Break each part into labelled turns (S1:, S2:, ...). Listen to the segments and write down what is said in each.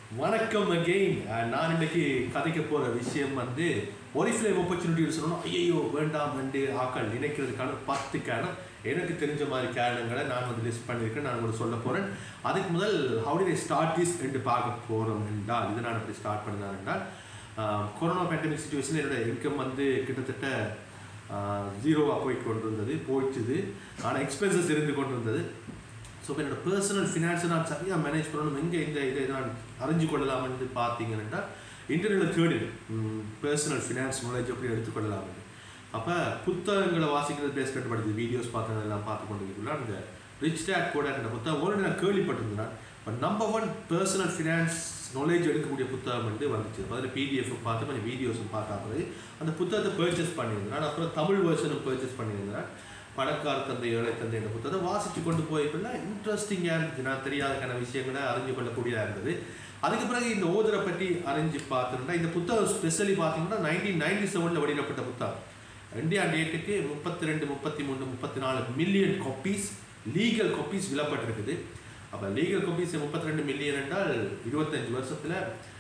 S1: வணக்கம் அகெயின் நான் இன்னைக்கு கதைக்க போற விஷயம் வந்து ஒரிஃப்ளேம் ஆப்பர்ச்சுனிட்டி சொல்லணும் ஐயோ வேண்டாம் என்று ஆக்கள் நினைக்கிறதுக்கான பத்து காரணம் எனக்கு தெரிஞ்ச மாதிரி காரணங்களை நான் வந்து லிஸ்ட் பண்ணியிருக்கேன் நான் உங்களுக்கு சொல்ல போறேன் அதுக்கு முதல் how did I start this என்று பார்க்க போறோம் என்றால் இது நான் எப்படி ஸ்டார்ட் பண்ணேன் என்றால் கொரோனா பேண்டமிக் சுச்சுவேஷன் என்னோட இன்கம் வந்து கிட்டத்தட்ட ஜீரோவாக போய் கொண்டு இருந்தது போயிடுச்சுது ஆனால் எக்ஸ்பென்சஸ் இருந்து கொண்டு இருந்தது ஸோ இப்போ என்னோட பர்சனல் ஃபினான்ஸை நான் சரியாக மேனேஜ் பண்ணணும் எங்கே இந்த இதை நான் அறிஞ்சு கொள்ளலாம் என்று பார்த்தீங்கன்னா இன்டர்நெட்டில் தேடி பர்சனல் ஃபினான்ஸ் நாலேஜ் எப்படி எடுத்துக்கொள்ளலாம் அப்போ புத்தகங்களை வாசிக்கிறது பேஸ் கட்டுப்படுது வீடியோஸ் பார்த்ததெல்லாம் பார்த்து கொண்டிருக்குள்ள அந்த ரிச் டேட் கூட என்ற புத்தகம் ஒரு நான் கேள்விப்பட்டிருந்தேன் இப்போ number one personal finance knowledge எடுக்கக்கூடிய புத்தகம் வந்து வந்துச்சு அதில் பிடிஎஃப் பார்த்து கொஞ்சம் வீடியோஸும் பார்த்தா பிறகு அந்த புத்தகத்தை பர்ச்சேஸ் பண்ணியிருந்தேன் அப்புறம் தமிழ் வெர்ஷனும் பர்ச்சேஸ் பண்ணியிருந்தேன் பணக்கார தந்தை ஏழை தந்தை என்ற புத்தகத்தை வாசித்து கொண்டு போய்க்குள்ள இன்ட்ரெஸ்டிங்காக இருந்துச்சு நான் தெரியாதக்கான விஷயங்களை அறிஞ்சு கொள்ளக்கூடியதாக இருந்தது அதுக்கு பிறகு இந்த ஓதரை பற்றி அறிஞ்சு பார்த்துருந்தா இந்த புத்தகம் ஸ்பெஷலி பார்த்தீங்கன்னா நைன்டீன் நைன்டி செவனில் வெளியிடப்பட்ட புத்தகம் இந்தியா டேட்டுக்கு முப்பத்தி ரெண்டு முப்பத்தி மூணு முப்பத்தி நாலு மில்லியன் காப்பீஸ் லீகல் காப்பீஸ் விலப்பட்டிருக்குது அப்போ லீகல் காப்பீஸ் முப்பத்தி ரெண்டு மில்லியன் என்றால் இருபத்தஞ்சு வருஷத்தில்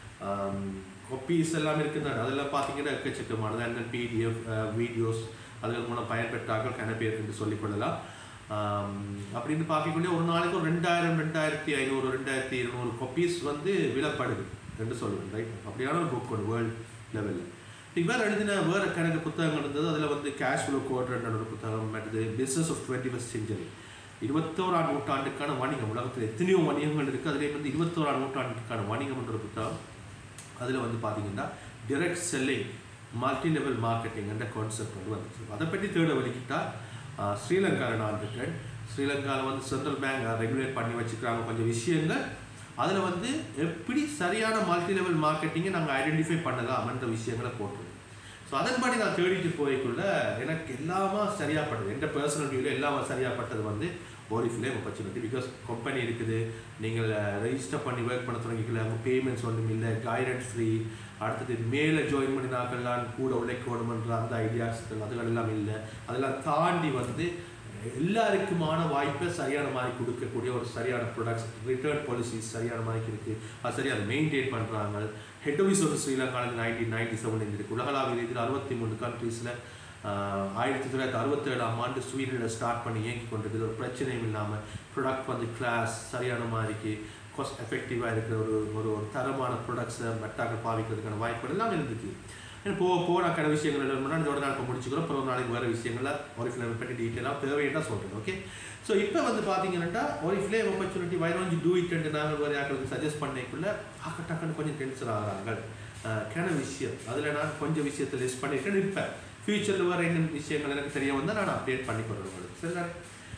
S1: காப்பீஸ் எல்லாம் இருக்குது அதெல்லாம் பார்த்தீங்கன்னா எக்கச்சக்கமானது அண்ட் பிடிஎஃப் வீடியோஸ் அதன் மூலம் பயன்பெற்றார்கள் கன பேர் என்று சொல்லிக்கொள்ளலாம் அப்படின்னு பார்க்கக்கூடிய ஒரு நாளைக்கு ஒரு ரெண்டாயிரம் ரெண்டாயிரத்தி ஐநூறு ரெண்டாயிரத்தி இருநூறு கொப்பீஸ் வந்து விலப்படுது என்று சொல்லுவேன் ரைட் அப்படியான ஒரு புக் ஒன்று வேர்ல்டு லெவலில் இவர் எழுதின வேறு கணக்கு புத்தகங்கள் இருந்தது அதில் வந்து கேஷ் ஃப்ளோ கோட்ரன்ற ஒரு புத்தகம் மற்றது business of twenty first century இருபத்தோராம் நூற்றாண்டுக்கான வணிகம் உலகத்தில் எத்தனையோ வணிகங்கள் இருக்குது அதிலே வந்து இருபத்தோராம் நூற்றாண்டுக்கான வணிகம் என்ற புத்தகம் அதில் வந்து பார்த்தீங்கன்னா direct selling multi level marketing என்ற கான்செப்ட் வந்து வந்துச்சு அதை பற்றி தேட வலிக்கிட்டா ஸ்ரீலங்காவில் நான் இருக்கேன் ஸ்ரீலங்காவில் வந்து சென்ட்ரல் பேங்க் ரெகுலேட் பண்ணி வச்சுக்கிறாங்க கொஞ்சம் விஷயங்கள் அதில் வந்து எப்படி சரியான மல்டி லெவல் மார்க்கெட்டிங்கை நாங்கள் ஐடென்டிஃபை பண்ணலாம்ன்ற விஷயங்களை போட்டுருவோம் ஸோ அதன்படி நான் தேடிட்டு போய்க்குள்ள எனக்கு எல்லாமே சரியாகப்பட்டது எந்த பர்சனல் வியூவில் எல்லாமே சரியாகப்பட்டது வந்து ஓரிஃபிலே ஆப்பர்ச்சுனிட்டி பிகாஸ் கம்பெனி இருக்குது நீங்கள் ரெஜிஸ்டர் பண்ணி ஒர்க் பண்ண தொடங்கிக்கல அவங்க பேமெண்ட்ஸ் ஒன்றும் இல்லை கைடன்ஸ் ஃப்ரீ அடுத்தது மேலே ஜாயின் பண்ணினாக்கெல்லாம் கூட உழைக்கணுமன்ற அந்த ஐடியாஸ் அதுகள் எல்லாம் இல்லை அதெல்லாம் தாண்டி வந்து எல்லாருக்குமான வாய்ப்பை சரியான மாதிரி கொடுக்கக்கூடிய ஒரு சரியான ப்ரொடக்ட்ஸ் ரிட்டர்ன் பாலிசிஸ் சரியான மாதிரி இருக்குது அது சரியாக மெயின்டைன் பண்ணுறாங்க ஹெட் ஆஃபீஸ் ஒரு ஸ்ரீலங்காவில் நைன்டீன் நைன்டி செவன் இருந்திருக்கு உலகளாவிய ரீதியில் அறுபத்தி மூணு கண்ட்ரீஸில் ஆயிரத்தி தொள்ளாயிரத்தி அறுபத்தேழாம் ஆண்டு ஸ்வீடனில் ஸ்டார்ட் பண்ணி இயங்கி கொண்டிருக்குது ஒரு பிரச்சனையும் இல்லாமல் ப்ரொடக்ட் வந்து கிளாஸ் சரியான மாதிரிக்கு காஸ்ட் எஃபெக்டிவாக இருக்கிற ஒரு ஒரு ஒரு தரமான ப்ரொடக்ட்ஸை மெட்டாக்கள் பாவிக்கிறதுக்கான வாய்ப்புகள் எல்லாம் இருந்துச்சு போக போக நான் கடை விஷயங்கள் எழுதணும்னா இதோட நான் இப்போ முடிச்சுக்கிறோம் அப்புறம் ஒரு நாளைக்கு வேறு விஷயங்கள ஒரு ஃபிலேம் பற்றி டீட்டெயிலாக தேவையாக சொல்கிறேன் ஓகே ஸோ இப்போ வந்து பார்த்தீங்கன்னா ஒரு ஃபிலேம் ஆப்பர்ச்சுனிட்டி வை வாங்கி டூ இட் அண்ட் நாங்கள் வேறு யாருக்கு சஜஸ்ட் பண்ணிக்குள்ள ஆக்க டக்குன்னு கொஞ்சம் டென்ஷன் ஆகிறாங்க கிண விஷயம் அதில் நான் கொஞ்சம் விஷயத்தை லிஸ்ட் பண்ணியிருக்கேன் இப்போ ஃப்யூச்சரில் வர என்ன விஷயங்கள் எனக்கு தெரிய வந்தால் நான் அப்டேட் பண்ணி கொடுறேன் உங்களுக்கு சரிதானே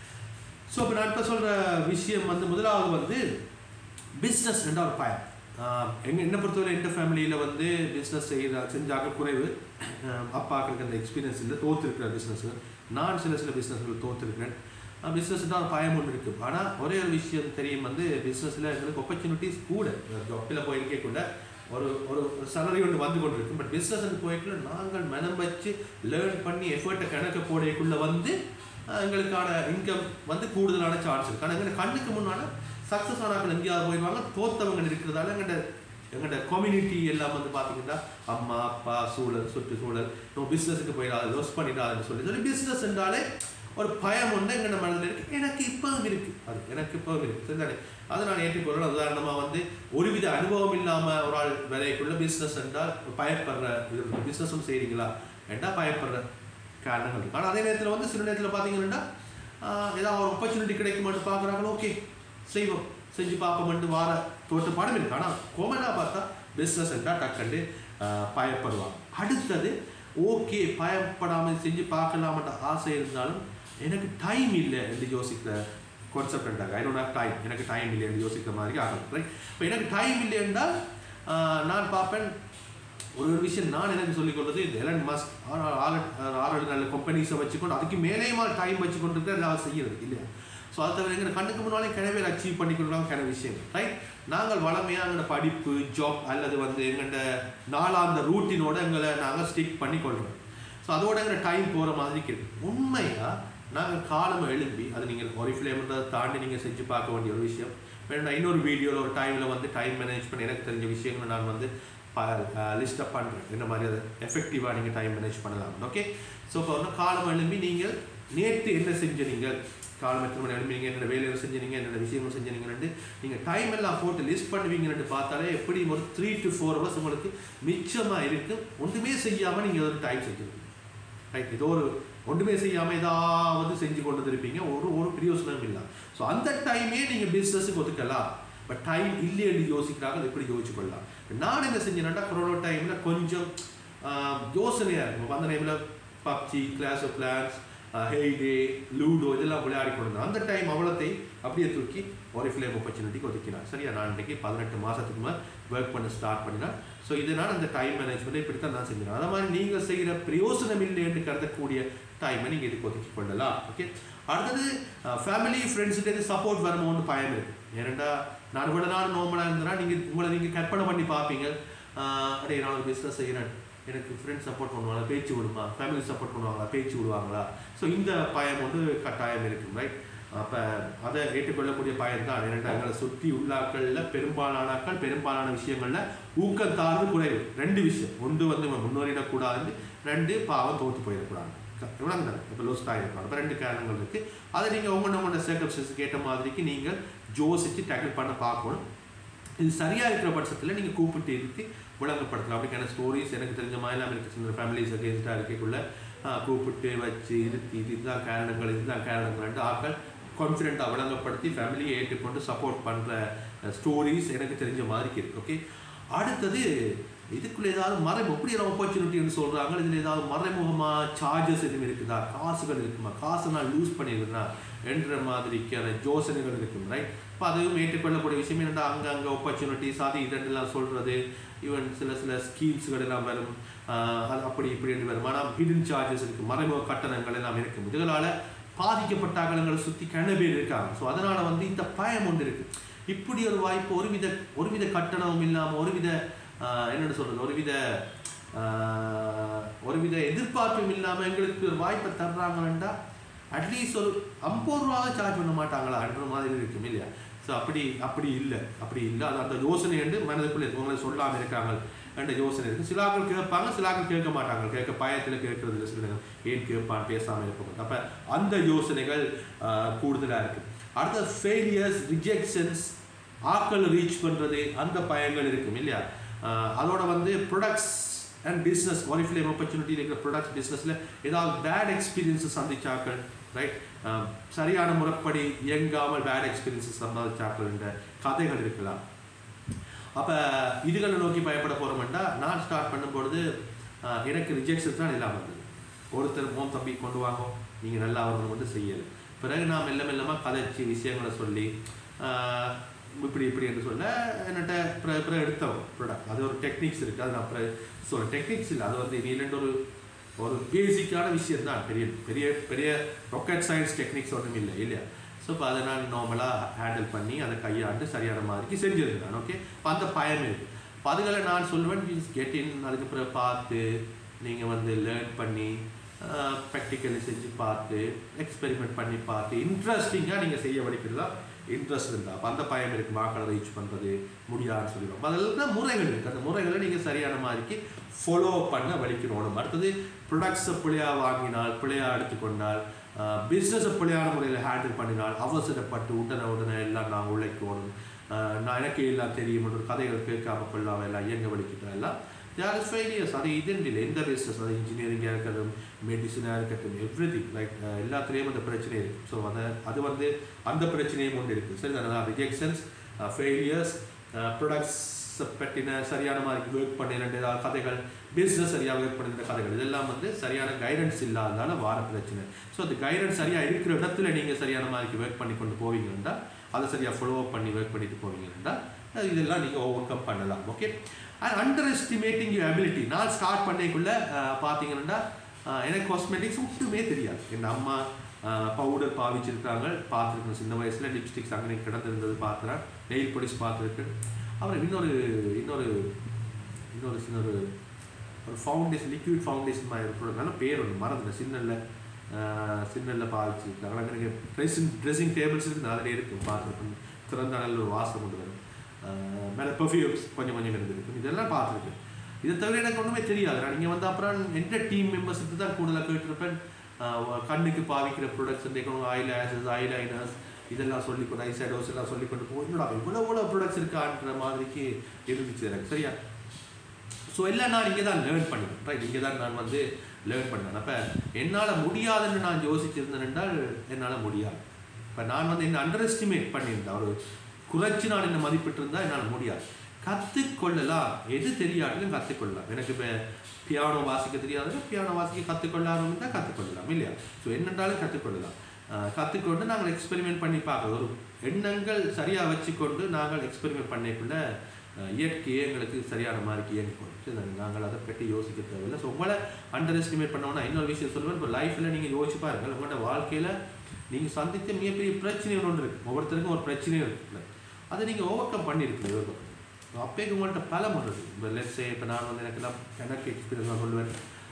S1: ஸோ இப்போ நான் இப்போ சொல்கிற விஷயம் வந்து முதலாவது வந்து பிஸ்னஸ் என்ற ஒரு பயம் எங்கள் என்னை பொறுத்தவரை எந்த ஃபேமிலியில் வந்து பிஸ்னஸ் செய்ய செஞ்சாக்க குறைவு அப்பாக்களுக்கு அந்த எக்ஸ்பீரியன்ஸ் இல்லை தோற்றுருக்கிற பிஸ்னஸ் நான் சில சில பிஸ்னஸ்கள் தோற்றுருக்கிறேன் பிஸ்னஸ் தான் பயம் ஒன்று இருக்குது ஆனால் ஒரே ஒரு விஷயம் தெரியும் வந்து பிஸ்னஸில் எங்களுக்கு ஆப்பர்ச்சுனிட்டிஸ் கூட ஜாப்பில் போயிருக்கே கூட ஒரு ஒரு சலரி ஒன்று வந்து கொண்டு இருக்கும் பட் பிஸ்னஸ் போய்க்குள்ள நாங்கள் மனம் வச்சு லேர்ன் பண்ணி எஃபர்ட்டை கணக்கு போடையக்குள்ளே வந்து எங்களுக்கான இன்கம் வந்து கூடுதலான சான்ஸ் இருக்குது ஆனால் எங்கள் கண்ணுக்கு முன்னால் சக்ஸஸ் ஆனாக்கள் எங்கேயாவது போயிடுவாங்க தோத்தவங்க இருக்கிறதால எங்கள்ட எங்கள்ட கம்யூனிட்டி எல்லாம் வந்து பார்த்தீங்கன்னா அம்மா அப்பா சூழல் சுற்றுச்சூழல் நம்ம பிஸ்னஸுக்கு போயிடாது லோஸ் பண்ணிடாதுன்னு சொல்லி சொல்லி பிஸ்னஸ் என்றாலே ஒரு பயம் ஒன்று எங்கள் மனதில் இருக்குது எனக்கு இப்போவும் இருக்குது அது எனக்கு இப்போவும் இருக்குது சரிதானே அதை நான் ஏற்றுக்கொள்ளலாம் உதாரணமாக வந்து ஒருவித அனுபவம் இல்லாமல் ஒரு ஆள் விலைக்குள்ள பிஸ்னஸ் என்றால் பயப்படுற இது பிஸ்னஸும் செய்கிறீங்களா என்றால் பயப்படுற காரணங்கள் இருக்குது ஆனால் அதே நேரத்தில் வந்து சில நேரத்தில் பார்த்தீங்கன்னா ஏதாவது ஒரு ஆப்பர்ச்சுனிட்டி கிடைக்குமான்னு பார்க்குறாங்களோ ஓகே செய்வோம் செஞ்சு பார்ப்போம்ட்டு வார தோட்ட பாடம் இருக்கு ஆனால் கோமனாக பார்த்தா பிஸ்னஸ் என்றால் டக்கண்டு பயப்படுவாங்க அடுத்தது ஓகே பயப்படாமல் செஞ்சு பார்க்கலாமன்ற ஆசை இருந்தாலும் எனக்கு டைம் இல்லை என்று யோசிக்கிற கான்செப்ட் என்றாங்க ஐ டோன்ட் ஹேவ் டைம் எனக்கு டைம் இல்லை என்று யோசிக்கிற மாதிரி ஆகணும் ரைட் இப்போ எனக்கு டைம் இல்லை என்றால் நான் பார்ப்பேன் ஒரு ஒரு விஷயம் நான் எனக்கு சொல்லிக் கொள்வது இந்த எலன் மஸ்க் ஆறு ஆறு நல்ல கம்பெனிஸை வச்சுக்கொண்டு அதுக்கு மேலேயுமா டைம் வச்சுக்கொண்டு இருக்கிற எல்லாம் செய்யறது இல்லையா ஸோ அதை தவிர எங்கள் கண்ணுக்கு முன்னாலே கிணவே அச்சீவ் பண்ணி கொடுக்குறாங்க கிண விஷயம் ரைட் நாங்கள் வளமையாக எங்களோட படிப்பு ஜாப் அல்லது வந்து எங்களோட நாளாந்த ரூட்டினோட எங்களை நாங்கள் ஸ்டிக் பண்ணி கொள்கிறோம் ஸோ அதோட எங்களை டைம் போகிற மாதிரி இருக்குது உண்மையாக நாங்கள் காலம் எழும்பி அது நீங்கள் ஒரு ஃப்ளேம்ன்றதை தாண்டி நீங்கள் செஞ்சு பார்க்க வேண்டிய ஒரு விஷயம் வேணா இன்னொரு வீடியோவில் ஒரு டைமில் வந்து டைம் மேனேஜ்மெண்ட் எனக்கு தெரிஞ்ச விஷயங்களை நான் வந்து லிஸ்ட் அப் பண்ணுறேன் என்ன மாதிரி அதை எஃபெக்டிவாக நீங்கள் டைம் மேனேஜ் பண்ணலாம் ஓகே ஸோ இப்போ வந்து காலம் எழுப்பி நீங்கள் நேற்று என்ன செஞ்ச நீங்கள் காலம் எத்தனை மணி எழுப்பி நீங்கள் என்னென்ன வேலைகள் செஞ்சீங்க என்னென்ன விஷயங்கள் செஞ்சீங்கன்னு நீங்கள் டைம் எல்லாம் போட்டு லிஸ்ட் பண்ணுவீங்கன்னு பார்த்தாலே எப்படி ஒரு த்ரீ டு ஃபோர் ஹவர்ஸ் உங்களுக்கு மிச்சமாக இருக்கு ஒன்றுமே செய்யாமல் நீங்கள் ஒரு டைம் செஞ்சுருக்கீங்க ரைட் ஏதோ ஒரு ஒன்றுமே செய்யாமல் ஏதாவது செஞ்சு கொண்டு இருப்பீங்க ஒரு ஒரு பிரயோசனம் இல்லை ஸோ அந்த டைமே நீங்கள் பிஸ்னஸுக்கு ஒதுக்கலாம் பட் டைம் இல்லைன்னு யோசிக்கிறாங்க அது எப்படி யோசிச்சு கொள்ளலாம் நான் என்ன செஞ்சேன்னா கொரோனா டைமில் கொஞ்சம் ஆஹ், யோசனையா இருக்கும் அந்த டைமில் PUBG Clash of Clans heyday ludo இதெல்லாம் விளையாடி கொண்டு அந்த டைம் அவ்வளோத்தை அப்படியே தூக்கி ஒரு ஃபிளேம் ஆப்பர்ச்சுனிட்டிக்கு ஒதுக்கினார் சரியா நான் இன்றைக்கி பதினெட்டு மாதத்துக்கு மேலே ஒர்க் பண்ண ஸ்டார்ட் பண்ணினேன் ஸோ இதனால் அந்த டைம் மேனேஜ்மெண்ட் இப்படி தான் நான் செஞ்சேன் அதை மாதிரி நீங்கள் செய்கிற பிரயோசனம் இல்லை என்று கருதக்கூடிய டைமை நீங்கள் இதுக்கு ஒதுக்கி கொள்ளலாம் ஓகே அடுத்தது ஃபேமிலி ஃப்ரெண்ட்ஸ்கிட்ட சப்போர்ட் வரணும்னு பயம் இருக்கு ஏனெண்டா நான் இவ்வளோ நாள் நோம்பலாக இருந்தேன்னா நீங்கள் உங்களை நீங்கள் கற்பனை பண்ணி பார்ப்பீங்க ஆஹ் அடே நான் ஒரு பிஸ்னஸ் செய்கிறேன் எனக்கு ஃப்ரெண்ட்ஸ் சப்போர்ட் பண்ணுவாங்களா பேச்சு விடுமா ஃபேமிலி சப்போர்ட் பண்ணுவாங்களா பேச்சு விடுவாங்களா ஸோ இந்த பயம் வந்து கட்டாயம் இருக்கும் ரைட் அப்போ அதை ஏற்றுக்கொள்ளக்கூடிய பயம் தான் ஏனென்றால் எங்களை சுற்றி உள்ள ஆட்களில் பெரும்பாலான ஆட்கள் பெரும்பாலான விஷயங்களில் ஊக்கம் தாழ்வு குறைவு ரெண்டு விஷயம் ஒன்று வந்து இவன் முன்னேறிடக்கூடாது ரெண்டு பாவம் தோற்று போயிடக்கூடாது இவ்வளோ இப்போ லோஸ்ட் ஆகிருக்கலாம் அப்போ ரெண்டு காரணங்கள் இருக்குது அதை நீங்கள் உங்களோட உங்களோட சர்க்கம்ஸ்டன்ஸுக்கு ஏற்ற மாதிரிக்கு நீங்கள் ஜோசிச்சு டேக்கிள் பண்ண பார்க்கணும் இது சரியாக இருக்கிற பட்சத்தில் நீங்கள் கூப்பிட்டு இருக்கு விளங்கப்படுத்தலாம் அப்படிக்கான ஸ்டோரிஸ் எனக்கு தெரிஞ்ச மாதிரிலாம் இருக்குது சின்ன ஃபேமிலிஸ் அகேன்ஸ்டாக இருக்கக்குள்ள ஆஹ், கூப்பிட்டு வச்சு இருத்தி இதுதான் காரணங்கள் இதுதான் காரணங்கள் ஆக்கள் கான்ஃபிடென்ட்டாக விளங்கப்படுத்தி ஃபேமிலியை ஏற்றுக்கொண்டு சப்போர்ட் பண்ணுற ஸ்டோரிஸ் எனக்கு தெரிஞ்ச மாதிரி இருக்கு ஓகே அடுத்தது இதுக்குள்ள ஏதாவது மறைமுக எப்படி ஒரு ஆப்பர்ச்சுனிட்டின்னு சொல்கிறாங்க இதில் ஏதாவது மறைமுகமாக சார்ஜஸ் எதுவும் இருக்குதா காசுகள் இருக்குமா காசை நான் லூஸ் பண்ணிடுறேன்னா என்ற மாதிரிக்கான யோசனைகள் இருக்கும் ரைட் இப்போ அதுவும் ஏற்றுக்கொள்ளக்கூடிய விஷயம் என்னடா அங்கே அங்கே ஆப்பர்ச்சுனிட்டிஸ் அது இதெல்லாம் சொல்கிறது ஈவன் சில சில ஸ்கீம்ஸ்கள் எல்லாம் வரும் ஆஹ் அது அப்படி இப்படி என்று வரும் ஆனால் ஹிடன் சார்ஜஸ் இருக்குது மறைமுக கட்டணங்கள் எல்லாம் இருக்கும் இதுகளால் பாதிக்கப்பட்ட அகலங்களை சுற்றி கன பேர் இருக்காங்க ஸோ அதனால் வந்து இந்த பயம் ஒன்று இருக்குது இப்படி ஒரு வாய்ப்பு ஒருவித ஒருவித கட்டணமும் இல்லாமல் ஒருவித ஆஹ் என்னன்னு சொல்கிறது ஒருவித ஆஹ் ஒருவித எதிர்பார்ப்பும் இல்லாமல் எங்களுக்கு ஒரு வாய்ப்பை தர்றாங்கன்னா அட்லீஸ்ட் ஒரு ஐம்பது ரூபாவை சார்ஜ் பண்ண மாட்டாங்களான்ற மாதிரி இருக்கும் இல்லையா ஸோ அப்படி அப்படி இல்லை அப்படி இல்லை அது அந்த யோசனை என்று மனதுக்குள்ளே உங்களை சொல்லாமல் இருக்காங்க என்ற யோசனை இருக்குது சில ஆட்கள் கேட்பாங்க சில ஆட்கள் கேட்க மாட்டாங்க கேட்க பயத்தில் கேட்கறது இல்லை சில நேரம் ஏன் கேட்பான் பேசாமல் இருப்போம் அப்போ அந்த யோசனைகள் கூடுதலாக இருக்குது அடுத்த ஃபெயிலியர்ஸ் ரிஜெக்ஷன்ஸ் ஆட்கள் ரீச் பண்ணுறது அந்த பயங்கள் இருக்கும் இல்லையா ஆஹ் அதோட வந்து products and business Oriflame opportunity இருக்கிற ப்ரொடக்ட்ஸ் பிஸ்னஸில் ஏதாவது பேட் எக்ஸ்பீரியன்ஸஸ் சந்திச்சாக்கள் ரைட் சரியான முறைப்படி இயங்காமல் பேட் எக்ஸ்பீரியன்ஸஸ் சம்பாதிச்சாக்கள் என்ற கதைகள் இருக்கலாம் அப்போ இதுகளை நோக்கி பயப்பட போகிறோம்னா நான் ஸ்டார்ட் பண்ணும்பொழுது ஆஹ் எனக்கு ரிஜெக்ஷன்ஸ் தான் இல்லாமல் இருந்தது ஒருத்தர் மோம் தம்பி கொண்டு வாங்க நீங்கள் நல்லா வரணும் வந்து செய்யலை பிறகு நான் மெல்ல மெல்லமாக கதைச்சி விஷயங்களை சொல்லி ஆஹ் இப்படி இப்படி என்று சொல்ல என்னட்ட பிறகு பிறகு எடுத்தோம் ப்ராடக்ட் அது ஒரு டெக்னிக்ஸ் இருக்குது அது நான் அப்புறம் சொல்ல டெக்னிக்ஸ் இல்லை அது வந்து நீலண்டு ஒரு ஒரு பேசிக்கான விஷயம் தான் பெரிய பெரிய பெரிய ராக்கெட் சயின்ஸ் டெக்னிக்ஸ் ஒன்றும் இல்லை இல்லையா ஸோ இப்போ அதை நான் நார்மலாக ஹேண்டில் பண்ணி அதை கையாண்டு சரியான மாதிரிக்கு செஞ்சிருக்கேன் நான் ஓகே இப்போ அந்த பயம் இருக்குது இப்போ அதுகளை நான் சொல்லுவேன் கெட் இன் அதுக்கு பிறகு பார்த்து நீங்கள் வந்து லேர்ன் பண்ணி ப்ராக்டிக்கலி செஞ்சு பார்த்து எக்ஸ்பெரிமெண்ட் பண்ணி பார்த்து இன்ட்ரெஸ்டிங்காக நீங்கள் செய்ய வலிக்கிறதா இன்ட்ரெஸ்ட் இருந்தால் அப்போ அந்த பயம் இருக்குது மாக்களை ரீச் பண்ணுறது முடியாதுன்னு சொல்லிடுவோம் அதில் தான் முறைகள் இருக்குது அந்த முறைகளை நீங்கள் சரியான மாதிரிக்கு ஃபாலோ பண்ண வலிக்கணும் அடுத்தது ப்ரொடக்ட்ஸை பிள்ளையாக வாங்கினால் பிள்ளையாக எடுத்துக்கொண்டால் பிஸ்னஸை பிள்ளையான முறையில் ஹேண்டில் பண்ணினால் அவசரப்பட்டு உடனே உடனே எல்லாம் நான் உழைக்கணும் ஆஹ் நான் எனக்கு எல்லாம் தெரியும் ஒரு கதைகள் கேட்காம கொள்ளாம எல்லாம் இயங்க வலிக்கிட்டா எல்லாம் தேர் இஸ் ஃபெயிலியர்ஸ் அது இதுன்னு இல்லை எந்த பிஸ்னஸ் அது இன்ஜினியரிங்காக இருக்கட்டும் மெடிசனாக இருக்கட்டும் எவ்ரி திங் லைக் எல்லாத்துலேயும் அந்த பிரச்சனை இருக்குது ஸோ அதை அது வந்து அந்த பிரச்சனையும் ஒன்று இருக்குது சரி தானே ரிஜெக்ஷன்ஸ் ஃபெயிலியர்ஸ் ப்ரொடக்ட்ஸ் பற்றின சரியான மாதிரி ஒர்க் பண்ண ஏதாவது கதைகள் பிஸ்னஸ் சரியாக ஒர்க் பண்ணிருந்த கதைகள் இதெல்லாம் வந்து சரியான கைடன்ஸ் இல்லாததால வார பிரச்சனை ஸோ அந்த கைடன்ஸ் சரியாக இருக்கிற இடத்துல நீங்கள் சரியான மாதிரி ஒர்க் பண்ணி கொண்டு போவீங்கன்னா அதை சரியாக ஃபாலோ பண்ணி ஒர்க் பண்ணிட்டு போவீங்கன்னா அஹ் இதெல்லாம் நீங்கள் ஓவர் கம் பண்ணலாம் okay and underestimating you ability நான் ஸ்டார்ட் பண்ணிக்குள்ள பார்த்தீங்கன்னா அஹ் எனக்கு காஸ்மெட்டிக்ஸ் ஒட்டுமே தெரியாது என் அம்மா பவுடர் பாவிச்சிருக்காங்க பார்த்துருக்கேன் சின்ன வயசில் லிப்ஸ்டிக்ஸ் அங்கே கிடந்திருந்தது பார்த்துறேன் நெயில் பொடிஸ் பார்த்துருக்கேன் அப்புறம் இன்னொரு இன்னொரு இன்னொரு சின்ன ஒரு ஒரு ஃபவுண்டேஷன் லிக்விட் ஃபவுண்டேஷன் மாதிரி ஒரு ப்ராடக்ட் நல்ல பேர் ஒன்று மறந்துல சின்னல்ல சின்னல்ல பாவிச்சிருக்காங்க அங்கே ட்ரெஸ்ஸிங் ட்ரெஸ்ஸிங் டேபிள்ஸ் இருக்குது அதில் இருக்குது பார்த்துருக்கேன் திறந்த நல்ல ஒரு வாசம் கொண்டு வரும் ஆஹ் மேலே பெர்ஃப்யூம்ஸ் கொஞ்சம் கொஞ்சம் இருந்திருக்கும் இதெல்லாம் பார்த்துருக்கேன் இதை தவிர எனக்கு ஒன்றுமே தெரியாது நான் இங்கே வந்த அப்புறம் எந்த டீம் மெம்பர்ஸுக்கு தான் கூடுதலாக கேட்டிருப்பேன் ஆஹ் கண்ணுக்கு பாவிக்கிற products eyelashes eyeliners இதெல்லாம் சொல்லிக்கொண்டு ஐ ஷேடோஸ் எல்லாம் சொல்லிக்கொண்டு போய் என்னடா இவ்வளோ இவ்வளோ ப்ராடக்ட்ஸ் இருக்கான்ற மாதிரிக்கு இருந்துச்சு எனக்கு சரியா ஸோ எல்லாம் நான் இங்கே தான் லேர்ன் பண்ணேன் ரைட் இங்கே தான் நான் வந்து லேர்ன் பண்ணேன் அப்போ என்னால் முடியாதுன்னு நான் யோசிச்சிருந்தேன் என்றால் என்னால் முடியாது இப்போ நான் வந்து என்ன அண்டர் எஸ்டிமேட் பண்ணியிருந்தேன் ஒரு குறைச்சி நான் என்ன மதிப்பிட்டிருந்தா என்னால் முடியாது கற்றுக்கொள்ளலாம் எது தெரியாட்டிலும் கற்றுக்கொள்ளலாம் எனக்கு இப்போ பியானோ வாசிக்க தெரியாதுன்னா பியானோ வாசிக்க கற்றுக்கொள்ளாமல் தான் கற்றுக்கொள்ளலாம் இல்லையா ஸோ என்னென்றாலும் கற்றுக்கொள்ளலாம் ஆஹ் கற்றுக்கொண்டு நாங்கள் எக்ஸ்பெரிமெண்ட் பண்ணி பார்க்குறது ஒரு எண்ணங்கள் சரியாக வச்சுக்கொண்டு நாங்கள் எக்ஸ்பெரிமெண்ட் பண்ணிக்குள்ள அஹ் இயற்கையே எங்களுக்கு சரியான மாதிரி இயங்கிக்கணும் சரி நாங்கள் அதை பற்றி யோசிக்க தேவையில்லை ஸோ உங்களை அண்டர் எஸ்டிமேட் பண்ணோம்னா இன்னொரு விஷயம் சொல்லுவேன் இப்போ லைஃப்பில் நீங்கள் யோசிச்சு பாருங்கள் உங்களோட வாழ்க்கையில் நீங்கள் சந்தித்த மிகப்பெரிய பிரச்சனை ஒன்று இருக்குது ஒவ்வொருத்தருக்கும் ஒரு பிரச்சனையும் இருக்குல்ல அதை நீங்கள் ஓவர் கம் பண்ணியிருக்கீங்க அப்பேக்கு உங்கள்கிட்ட பலம் வருது இப்போ லெட்ஸே இப்போ நான் வந்து எனக்கு எல்லாம் எனக்கு எக்ஸ்பீரியன்ஸ் நான் சொல்லுவேன்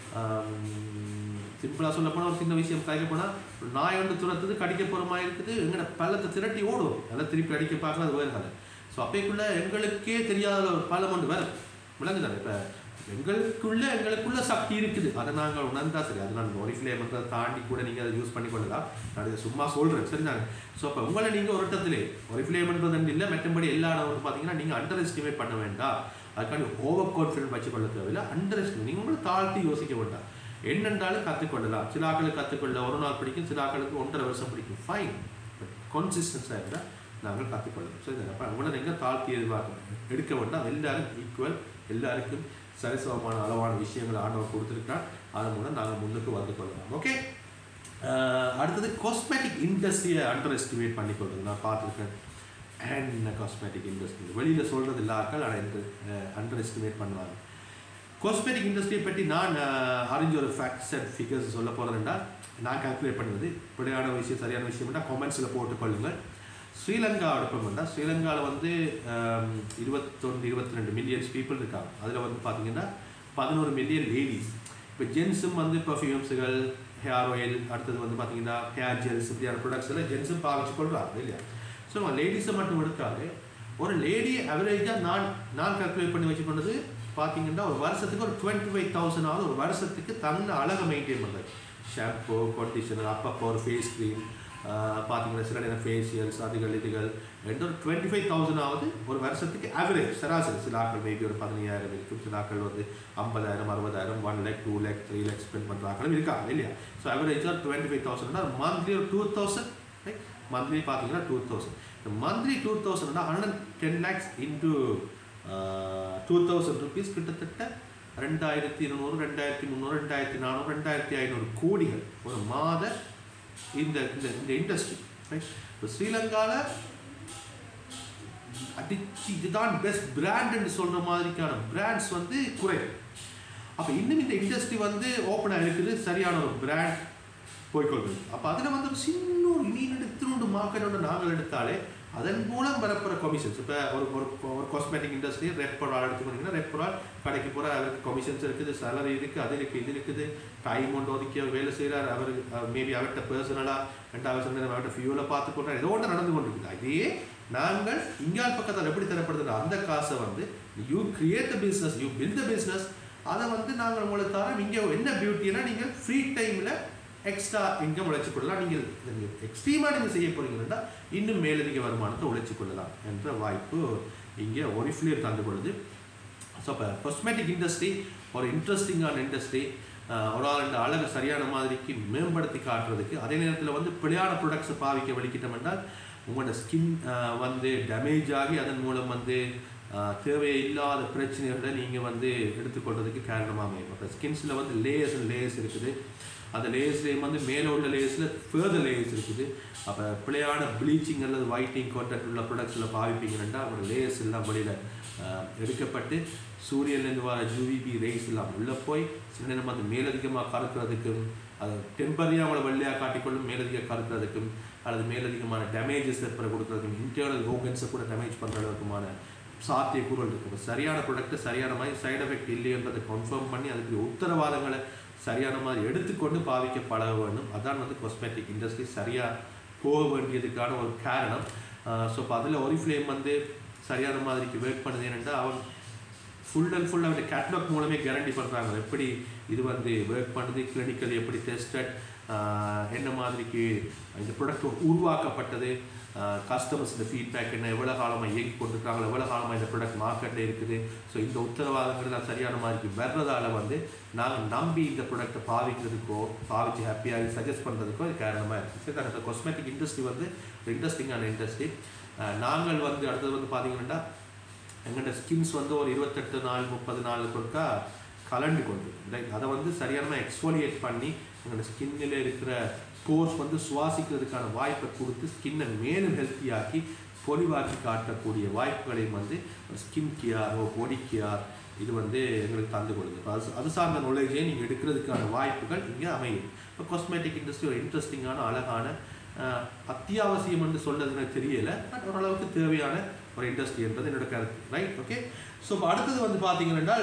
S1: சிம்பிளாக சொல்ல போனால் ஒரு சின்ன விஷயம் கைக்க போனால் ஒரு நாய் ஒன்று துரத்துது கடிக்க போகிற மாதிரி இருக்குது எங்களோட பள்ளத்தை திரட்டி ஓடும் நல்லா திருப்பி அடிக்க பார்க்கலாம் அது வேறு கதை ஸோ அப்பேக்குள்ள எங்களுக்கே தெரியாத ஒரு பலம் ஒன்று வேறு விளங்குதானே இப்போ எங்களுக்குள்ள எங்களுக்குள்ள சக்தி இருக்குது அதை நாங்கள் உணர்ந்தா சரி அது நான் ஒரிஃப்ளேம்ன்றதை தாண்டி கூட நீங்கள் அதை யூஸ் பண்ணி கொள்ளலாம் நான் இதை சும்மா சொல்கிறேன் சரி நான் ஸோ அப்போ உங்களை நீங்கள் ஒரு இடத்துல ஒரிஃப்ளேம்ன்றது இல்லை மற்றபடி எல்லா இடமும் பார்த்தீங்கன்னா நீங்கள் அண்டர் எஸ்டிமேட் பண்ண வேண்டாம் அதுக்காண்டி ஓவர் கான்ஃபிடென்ட் வச்சுக்கொள்ள தேவையில்லை அண்டர் எஸ்டிமேட் நீங்கள் உங்களை தாழ்த்தி யோசிக்க வேண்டாம் என்னென்றாலும் கற்றுக்கொள்ளலாம் சில ஆக்களுக்கு கற்றுக்கொள்ள ஒரு நாள் பிடிக்கும் சில ஆக்களுக்கு ஒன்றரை வருஷம் பிடிக்கும் ஃபைன் பட் கான்சிஸ்டன்ஸாக இருந்தால் நாங்கள் கற்றுக்கொள்ளலாம் சரி அப்போ உங்களை நீங்கள் தாழ்த்தி எதிர்பார்க்கணும் எடுக்க வேண்டாம் எல்லாரும் ஈக்குவல் எல்லாருக்கும் சரிசமமான அளவான விஷயங்களை ஆண்டவர் கொடுத்துருக்கான் அதன் மூலம் நாங்கள் முன்னுக்கு வந்து கொள்ளலாம் ஓகே அடுத்தது காஸ்மெட்டிக் இண்டஸ்ட்ரியை அண்டர் எஸ்டிமேட் பண்ணி கொள்வது நான் பார்த்துருக்கேன் என்ன காஸ்மெட்டிக் இண்டஸ்ட்ரி வெளியில் சொல்கிறது இல்லாக்கள் ஆனால் எனக்கு அண்டர் எஸ்டிமேட் பண்ணுவாங்க காஸ்மெட்டிக் இண்டஸ்ட்ரியை பற்றி நான் அஹ், அறிஞ்ச ஒரு ஃபேக்ட்ஸ் அண்ட் ஃபிகர்ஸ் சொல்ல போகிறேன்டா நான் கால்குலேட் பண்ணுவது இப்படியான விஷயம் சரியான விஷயம்னா கமெண்ட்ஸில் போட்டுக்கொள்ளுங்கள் ஸ்ரீலங்கா எடுப்போம்னா ஸ்ரீலங்காவில் வந்து இருபத்தொன்று இருபத்தி ரெண்டு மில்லியன்ஸ் பீப்புள் இருக்காங்க அதில் வந்து பார்த்தீங்கன்னா பதினோரு மில்லியன் லேடிஸ் இப்போ ஜென்ஸும் வந்து பர்ஃப்யூம்ஸுகள் ஹேர் ஆயில் அடுத்தது வந்து பார்த்தீங்கன்னா ஹேர் ஜெல்ஸ் இப்படியான ப்ராடக்ட்ஸ் எல்லாம் ஜென்ஸும் பாவிச்சு கொள்கிறாங்க இல்லையா ஸோ லேடிஸை மட்டும் எடுத்தாலே ஒரு லேடி அவரேஜாக நான் நான் கால்குலேட் பண்ணி வச்சு பண்ணது பார்த்தீங்கன்னா ஒரு வருஷத்துக்கு ஒரு டுவெண்ட்டி ஃபைவ் தௌசண்ட் ஆகுது ஒரு வருஷத்துக்கு தகுந்த அழகை மெயின்டைன் பண்ணுறது ஷாம்பு கண்டிஷனர் அப்பப்போ ஒரு ஃபேஸ் க்ரீம் பார்த்தீங்கன்னா சில நேரம் ஃபேஷியல்ஸ் அதுகள் இதுகள் ரெண்டு ஒரு டுவெண்ட்டி ஃபைவ் தௌசண்ட் ஆகுது ஒரு வருஷத்துக்கு ஆவரேஜ் சராசரி சில ஆக்கள் மேபி ஒரு பதினையாயிரம் இருக்கும் சில ஆக்கள் வந்து ஐம்பதாயிரம் அறுபதாயிரம் one lakh two lakh three lakh spend பண்ணுற ஆக்களும் இருக்காங்க இல்லையா ஸோ ஆவரேஜாக டுவெண்ட்டி ஃபைவ் தௌசண்ட்னா மந்த்லி ஒரு டூ தௌசண்ட் ரைட் மந்த்லி பார்த்தீங்கன்னா டூ தௌசண்ட் இந்த மந்த்லி டூ தௌசண்ட்னா hundred ten lakhs into two thousand rupees கிட்டத்தட்ட ரெண்டாயிரத்தி இருநூறு ரெண்டாயிரத்தி முந்நூறு ரெண்டாயிரத்தி நானூறு ரெண்டாயிரத்தி ஐநூறு கோடிகள் ஒரு மாத இந்த இந்த இந்த இண்டஸ்ட்ரி ரைட் இப்போ ஸ்ரீலங்காவில் அடிச்சு இதுதான் பெஸ்ட் பிராண்டுன்னு சொல்கிற மாதிரிக்கான பிராண்ட்ஸ் வந்து குறைவு அப்போ இன்னும் இந்த இண்டஸ்ட்ரி வந்து ஓப்பனாக இருக்குது சரியான ஒரு பிராண்ட் போய்க்கொள்வது அப்போ அதில் வந்து ஒரு சின்ன ஒரு மீன் எடுத்துட்டு மார்க்கெட் ஒன்று நாங்கள் எடுத்தாலே அதன் மூலம் வரப்போகிற கமிஷன்ஸ் இப்போ ஒரு ஒரு ஒரு காஸ்மெட்டிக் இண்டஸ்ட்ரி ரெட் ஒரு ஆள் எடுத்துக்கிட்டிங்கன்னா ரெட் ஒரு ஆள் கடைக்கு போகிற அவருக்கு கமிஷன்ஸ் இருக்குது சேலரி இருக்குது அது இருக்குது இது இருக்குது டைம் ஒன்று ஒதுக்கி அவர் வேலை செய்கிறார் அவர் மேபி அவர்கிட்ட பர்சனலாக ரெண்டாவது நேரம் அவர்கிட்ட ஃபியூலை பார்த்து கொண்டார் ஏதோ ஒன்று நடந்து கொண்டு இருக்குது இதே நாங்கள் இங்கால் பக்கத்தில் எப்படி தரப்படுதுன்னா அந்த காசை வந்து you create the business you build the business அதை வந்து நாங்கள் உங்களுக்கு தரோம் இங்கே என்ன பியூட்டினா நீங்கள் ஃப்ரீ டைமில் எக்ஸ்ட்ரா இன்கம் உழைச்சி கொள்ளலாம் நீங்கள் எக்ஸ்ட்ரீமாக நீங்கள் செய்ய போறீங்கன்னா இன்னும் மேலதிக வருமானத்தை உழைச்சி கொள்ளலாம் என்ற வாய்ப்பு இங்கே ஒரிஃப்ளேர் தந்து கொள்ளுது ஸோ இப்போ காஸ்மெட்டிக் இண்டஸ்ட்ரி ஒரு இன்ட்ரெஸ்டிங்கான இண்டஸ்ட்ரி ஒரு ஆள் இந்த அழகை சரியான மாதிரிக்கு மேம்படுத்தி காட்டுறதுக்கு அதே நேரத்தில் வந்து பிழையான ப்ராடக்ட்ஸை பாவிக்க வலிக்கிட்டோம் என்றால் உங்களோட ஸ்கின் வந்து டேமேஜ் ஆகி அதன் மூலம் வந்து ஆஹ், தேவையில்லாத பிரச்சனைகளை நீங்கள் வந்து எடுத்துக்கொள்றதுக்கு காரணமாக அமையும் அப்போ ஸ்கின்ஸில் வந்து லேயர்ஸ் லேயர்ஸ் இருக்குது அந்த லேயர்ஸ்லேயும் வந்து மேலே உள்ள லேயர்ஸில் ஃபர்தர் லேயர்ஸ் இருக்குது அப்போ பிழையான ப்ளீச்சிங் அல்லது ஒயிட்டிங் கான்டாக்ட் உள்ள ப்ராடக்ட்ஸில் பாவிப்பீங்கன்னா அவங்களோட லேயர்ஸ் எல்லாம் வெளியில் எடுக்கப்பட்டு சூரியன்லேருந்து வர யூவிபி ரேஸ் எல்லாம் உள்ளே போய் சில நேரம் அது மேலதிகமாக கறக்கிறதுக்கும் அது டெம்பரரியாக அவங்கள வெள்ளையாக காட்டிக்கொள்ளும் மேலதிக கறக்கிறதுக்கும் அல்லது மேலதிகமான டேமேஜஸ் ஏற்பட கொடுக்குறதுக்கும் இன்டர்னல் ஓகன்ஸை கூட டேமேஜ் பண்ணுற அளவுக்குமான சாத்தியக்கூறுகள் இருக்குது இப்போ சரியான ப்ராடக்ட்டை சரியான மாதிரி சைடு எஃபெக்ட் இல்லைன்றதை கன்ஃபார்ம் பண்ணி அதுக்கு உத்தரவாதங்களை சரியான மாதிரி எடுத்துக்கொண்டு பாவிக்க பழக வேண்டும் அதான் வந்து காஸ்மெட்டிக் இண்டஸ்ட்ரி சரியாக போக வேண்டியதுக்கான ஒரு காரணம் ஸோ இப்போ அதில் ஒரிஃப்ளேம் வந்து சரியான மாதிரிக்கு ஒர்க் பண்ணுது என்னென்னா அவன் ஃபுல் அண்ட் ஃபுல் அவருடைய கேட்லாக் மூலமே கேரண்டி பண்ணுறாங்க எப்படி இது வந்து ஒர்க் பண்ணுது கிளினிக்கல் எப்படி டெஸ்டட் என்ன மாதிரிக்கு இந்த ப்ராடக்ட் உருவாக்கப்பட்டது கஸ்டமர்ஸ் இந்த ஃபீட்பேக் என்ன எவ்வளோ காலமாக இயங்கி கொண்டிருக்காங்க எவ்வளோ காலமாக இந்த ப்ராடக்ட் மார்க்கெட்டில் இருக்குது ஸோ இந்த உத்தரவாதங்கள் நான் சரியான மாதிரிக்கு வர்றதால வந்து நாங்கள் நம்பி இந்த ப்ராடக்ட்டை பாவிக்கிறதுக்கோ பாவிச்சு ஹாப்பியாக சஜஸ்ட் பண்ணுறதுக்கோ இது காரணமாக இருக்குது சரி இந்த காஸ்மெட்டிக் இண்டஸ்ட்ரி வந்து ஒரு இன்ட்ரெஸ்டிங்கான இண்டஸ்ட்ரி நாங்கள் வந்து அடுத்தது வந்து பார்த்தீங்கன்னா எங்கள்கிட்ட ஸ்கின்ஸ் வந்து ஒரு இருபத்தெட்டு நாள் முப்பது நாளுக்கு ஒருக்கா கலண்டு கொண்டு ரைட் அதை வந்து சரியான எக்ஸ்ஃபோலியேட் பண்ணி எங்களோட ஸ்கின்னில் இருக்கிற போர்ஸ் வந்து சுவாசிக்கிறதுக்கான வாய்ப்பை கொடுத்து ஸ்கின்னை மேலும் ஹெல்த்தியாக்கி பொலிவாக்கி காட்டக்கூடிய வாய்ப்புகளையும் வந்து ஸ்கின் கேரோ பொடி கேர் இது வந்து எங்களுக்கு தந்து கொடுக்குது இப்போ அது அது சார்ந்த நாலேஜே நீங்கள் எடுக்கிறதுக்கான வாய்ப்புகள் இங்கே அமையுது இப்போ காஸ்மெட்டிக் இண்டஸ்ட்ரி ஒரு இன்ட்ரெஸ்டிங்கான அழகான அஹ், அத்தியாவசியம் என்று சொல்றது எனக்கு தெரியல பட் ஓரளவுக்கு தேவையான ஒரு இண்டஸ்ட்ரி என்பது என்னோட கருத்து ரைட் ஓகே ஸோ இப்போ அடுத்தது வந்து பார்த்தீங்கன்னா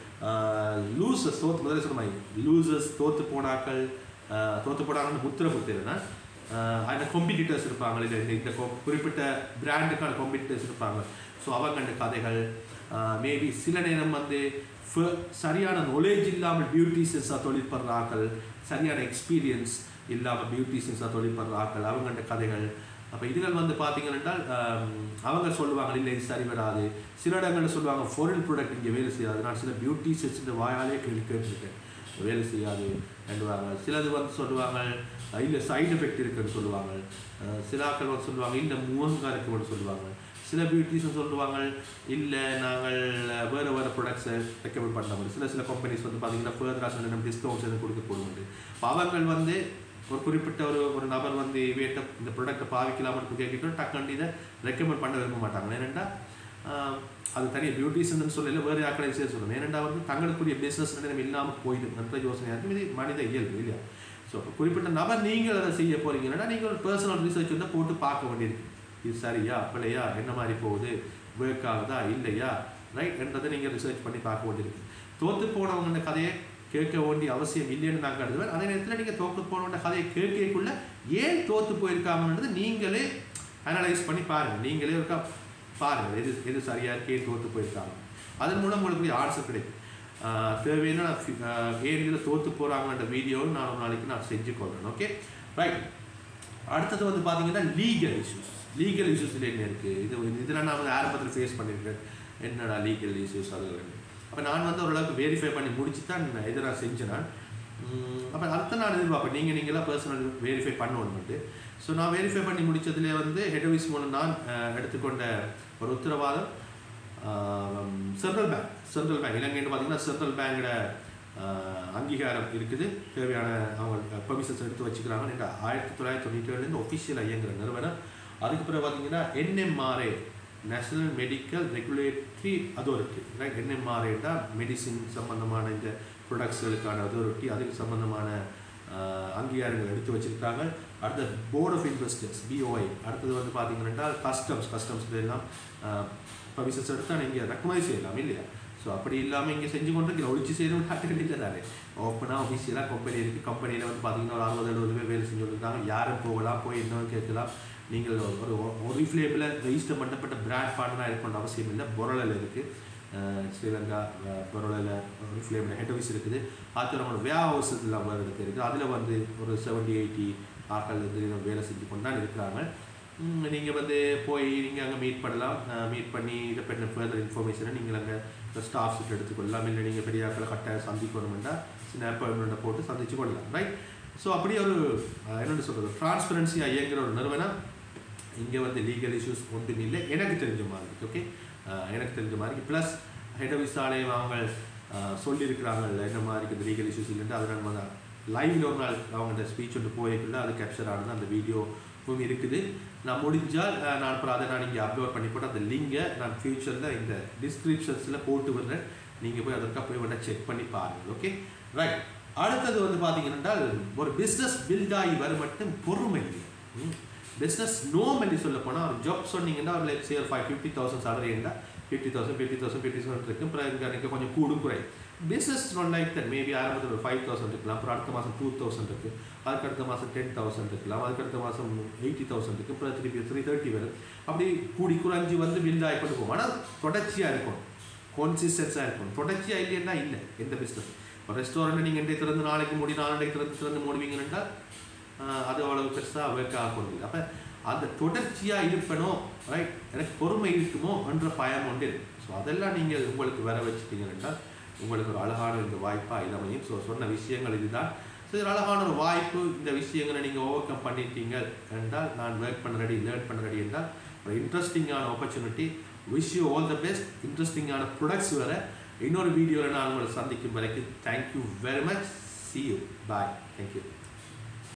S1: லூசஸ் தோத்து முதல்ல சொன்ன மாதிரி லூசஸ் தோத்து போனாக்கள் ஆஹ், தோத்து போனாங்கன்னு முத்திர குத்துறதுனா அதில் காம்படிட்டர்ஸ் இருப்பாங்க இல்லை இந்த இந்த கொ- குறிப்பிட்ட பிராண்டுக்கான காம்படிட்டர்ஸ் இருப்பாங்க ஸோ அவங்க கதைகள் மேபி சில நேரம் வந்து ஃப- சரியான knowledge இல்லாமல் பியூட்டிஷியன்ஸாக தொழில் பண்ற ஆக்கள் சரியான எக்ஸ்பீரியன்ஸ் இல்லாமல் பியூட்டிஷியன்ஸாக தொழில் பண்ற ஆக்கள் அவங்கண்ட கதைகள் அப்போ இதுகள் வந்து பார்த்தீங்கன்னா அவங்க சொல்லுவாங்க இல்லை இது சரி வராது சில இடங்களில் சொல்லுவாங்க ஃபாரின் ப்ராடக்ட் இங்கே வேலை செய்யாது நான் சில பியூட்டிஷியன்ஸ் இந்த வாயாலே கேள்வி கேட்டிருக்கேன் வேலை செய்யாது என்றுவாங்க சிலது வந்து சொல்லுவாங்க இல்லை சைடு எஃபெக்ட் இருக்குன்னு சொல்லுவாங்க அஹ் சில ஆட்கள் வந்து சொல்லுவாங்க இல்லை முகங்கா இருக்குன்னு சொல்லுவாங்க சில பியூட்டிஷியன் சொல்லுவாங்க இல்லை நாங்கள் வேறு வேறு ப்ராடக்ட்ஸை ரெக்கமெண்ட் பண்ண முடியும் சில சில கம்பெனிஸ் வந்து பார்த்தீங்கன்னா ஃபர்தராக சில நம்ம டிஸ்கவுண்ட்ஸ் எதுவும் கொடுக்க போடுவாங்க இப்போ அவங்கள் வந்து ஒரு குறிப்பிட்ட ஒரு ஒரு நபர் வந்து இவேட்ட இந்த ப்ராடக்ட்டை பாவிக்கலாம்னு கேட்கிட்டோம் டக்குன்னு இதை ரெக்கமெண்ட் பண்ண விரும்ப மாட்டாங்க ஏனெண்டா ஆஹ், அது தனியாக பியூட்டிஷியன் சொல்லல வேறு யாக்களை சேர்த்து சொல்லணும் ஏனெண்டா வந்து தங்களுக்குரிய பிஸ்னஸ் நம்ம இல்லாமல் போயிடுன்ற யோசனையாக இருக்கும் இது மனித இயல்பு இல்லையா ஸோ குறிப்பிட்ட நபர் நீங்கள் அதை செய்ய போறீங்கன்னா நீங்கள் ஒரு பர்சனல் ரிசர்ச் வந்து போட்டு பார்க்க வேண்டியிருக்கு இது சரியா பிள்ளையா என்ன மாதிரி போகுது ஒர்க் ஆகுதா இல்லையா ரைட் என்றதை நீங்கள் ரிசர்ச் பண்ணி பார்க்க வேண்டியிருக்கு தோத்து போனவங்க கதையை கேட்க வேண்டிய அவசியம் இல்லைன்னு நான் கருதுவேன் அதே நேரத்தில் நீங்கள் தோத்து போனவங்க கதையை கேட்கக்குள்ள ஏன் தோத்து போயிருக்காங்கன்றது நீங்களே அனலைஸ் பண்ணி பாருங்க நீங்களே இருக்கா பாருங்க எது எது சரியா இருக்கு ஏன் தோத்து போயிருக்காங்க அதன் மூலம் உங்களுக்கு ஆன்சர் கிடைக்கும் ஆஹ் தேவையான ஏரியில் தோத்து போகிறாங்கன்ற வீடியோவை நான் ஒரு நாளைக்கு நான் செஞ்சு கொள்றேன் ஓகே ரைட் அடுத்தது வந்து பார்த்தீங்கன்னா லீகல் இஷ்யூஸ் லீகல் இஷ்யூஸில் என்ன இருக்குது இது இதில் நான் வந்து ஆரம்பத்தில் ஃபேஸ் பண்ணியிருக்கேன் என்னடா லீகல் இஷ்யூஸ் அது அப்போ நான் வந்து ஓரளவுக்கு வெரிஃபை பண்ணி முடிச்சு தான் இதை நான் செஞ்சேன் நான் அப்போ அடுத்த நான் எதிர்பார்ப்பேன் நீங்கள் நீங்களாம் பர்சனல் வெரிஃபை பண்ணணும்ட்டு ஸோ நான் வெரிஃபை பண்ணி முடிச்சதுலேயே வந்து ஹெட் ஆஃபீஸ் மூலம் நான் அஹ், எடுத்துக்கொண்ட ஒரு உத்தரவாதம் சென்ட்ரல் பேங்க் சென்ட்ரல் பேங்க் இலங்கைன்னு பார்த்தீங்கன்னா சென்ட்ரல் பேங்கோட அங்கீகாரம் இருக்குது தேவையான அவங்க பெர்மிஷன்ஸ் எடுத்து வச்சுக்கிறாங்க இந்த ஆயிரத்தி தொள்ளாயிரத்தி தொண்ணூற்றி ஏழுலேருந்து ஒஃபிஷியலாக இயங்குற நிறுவனம் அதுக்கு பிறகு பார்த்தீங்கன்னா NMRA national medical regulatory authority right என்எம்ஆர்ஏண்டா மெடிசின் சம்பந்தமான இந்த ப்ரொடக்ட்ஸ்களுக்கான அதாரிட்டி அதுக்கு சம்பந்தமான ஆஹ், அங்கீகாரங்கள் எடுத்து வச்சிருக்காங்க அடுத்த போர்ட் ஆஃப் இன்வெஸ்டர்ஸ் பிஓஐ அடுத்தது வந்து பார்த்தீங்கன்னா கஸ்டம்ஸ் கஸ்டம்ஸ் எல்லாம் பர்மிஷன்ஸ் எடுத்து நீங்கள் ரெக்கமெண்ட் செய்யலாம் இல்லையா ஸோ அப்படி இல்லாமல் இங்கே செஞ்சு கொண்டு இருக்கிற ஒழிச்சு செய்யணும் டாக்டர் இல்லை தானே ஓப்பனாக ஒஃபிஷியலாக கம்பெனி இருக்குது கம்பெனியில் வந்து பார்த்தீங்கன்னா ஒரு அறுபது எழுபது பேர் வேலை செஞ்சு இருக்காங்க யாரும் போகலாம் போய் என்ன கேட்கலாம் நீங்கள் ஒரு ஒரு ஃப்ளேப்பில் ரெஜிஸ்டர் பண்ணப்பட்ட பிராண்ட் பார்ட்னராக இருக்கணும்னு அவசியம் இல்லை பொருளில் இருக்குது ஸ்ரீலங்கா பொருளில் ஒரு ஃப்ளேமில் ஹெட் ஆஃபீஸ் இருக்குது அது நம்மளோட வே ஹவுஸஸ்லாம் வேறு இடத்துல இருக்குது அதில் வந்து ஒரு செவன்டி எயிட்டி ஆக்கள் வந்து இன்னும் வேலை செஞ்சு கொண்டு தான் இருக்கிறாங்க நீங்கள் வந்து போய் நீங்கள் அங்கே மீட் பண்ணலாம் மீட் பண்ணி இதை பற்றின ஃபர்தர் இன்ஃபர்மேஷனை நீங்கள் அங்கே ஸ்டாஃப் கிட்ட எடுத்துக்கொள்ளலாம் இல்லை நீங்கள் பெரிய ஆக்களை கட்டாயம் சந்திக்கணுமெண்டா சின்ன அப்பாயின்மெண்ட்டை போட்டு சந்திச்சு கொள்ளலாம் ரைட் ஸோ அப்படியே ஒரு அஹ், என்னென்னு சொல்கிறது டிரான்ஸ்பரன்சியாக இயங்குற ஒரு நிறுவனம் இங்கே வந்து லீகல் இஷ்யூஸ் ஒன்றும் இல்லை எனக்கு தெரிஞ்ச மாதிரி ஓகே எனக்கு தெரிஞ்ச மாதிரி ப்ளஸ் ஹெட் ஆஃபீஸ் ஆலயம் அவங்க அஹ், சொல்லியிருக்கிறாங்கல்ல என்ன மாதிரி இந்த லீகல் இஷ்யூஸ் இல்லைன்ட்டு அதை நம்ம லைவ்ல ஒரு நாள் அவங்க ஸ்பீச் ஒன்று போயிருக்குள்ள அது கேப்சர் ஆனது அந்த வீடியோவும் இருக்குது நான் முடிஞ்சால் அஹ், நான் அப்புறம் அதை நான் இங்கே அப்லோட் பண்ணி போட்டு அந்த லிங்கை நான் ஃபியூச்சரில் இந்த டிஸ்கிரிப்ஷன்ஸில் போட்டு விடுறேன் நீங்கள் போய் அதற்காக போய் வேணால் செக் பண்ணி பாருங்கள் ஓகே ரைட் அடுத்தது வந்து பார்த்தீங்கன்னா ஒரு பிஸ்னஸ் பில்ட் ஆகி வர மட்டும் பொறுமை பிஸ்னஸ் நோ பண்ணி சொல்ல போனால் ஒரு ஜாப் சொன்னீங்கன்னா ஒரு லெட்ஸ் ஒரு ஃபைவ் ஃபிஃப்டி தௌசண்ட் சேலரி இருந்தால் fifty thousand fifty thousand fifty thousand இருக்கும் அப்புறம் இங்கே எனக்கு கொஞ்சம் கூடும் குறை business one like then maybe ஆரம்பத்தில் ஒரு ஃபைவ் தௌசண்ட் இருக்கலாம் அப்புறம் அடுத்த மாதம் டூ தௌசண்ட் இருக்குது அதுக்கு அடுத்த மாதம் டென் தௌசண்ட் இருக்கலாம் அதுக்கு அடுத்த மாதம் எயிட்டி தௌசண்ட் இருக்குது அப்புறம் திருப்பி த்ரீ தேர்ட்டி வரும் அப்படி கூடி குறைஞ்சி வந்து பில்ட் ஆகி கொண்டு போகும் ஆனால் தொடர்ச்சியாக இருக்கும் கான்சிஸ்டன்ஸாக இருக்கும் தொடர்ச்சியாக இல்லைன்னா இல்லை எந்த பிஸ்னஸ் இப்போ ரெஸ்டாரண்ட் நீங்கள் இன்றைய திறந்து நாளைக்கு மூடி நாளைக்கு திறந்து திறந்து மூடுவீங்கன்னா ஆஹ், அது அவ்வளவு பெருசாக ஒர்க் ஆகக்கூடாது அப்போ அந்த தொடர்ச்சியாக இருப்பனோ ரைட் எனக்கு பொறுமை இருக்குமோ என்ற பயம் உண்டு ஸோ அதெல்லாம் நீங்கள் உங்களுக்கு வர வச்சுட்டீங்கன்னா உங்களுக்கு ஒரு அழகான இந்த வாய்ப்பாக இது அமையும் ஸோ சொன்ன விஷயங்கள் இதுதான் ஸோ இது அழகான ஒரு வாய்ப்பு இந்த விஷயங்களை நீங்கள் ஓவர் கம் பண்ணிட்டீங்க என்றால் நான் ஒர்க் பண்ண ரெடி லேர்ன் பண்ண ரெடி என்றால் ஒரு இன்ட்ரெஸ்டிங்கான opportunity wish you all the best இன்ட்ரெஸ்டிங்கான ப்ரொடக்ட்ஸ் வர இன்னொரு வீடியோவில் நான் உங்களை சந்திக்கும் வரைக்கும் thank you very much see you bye thank you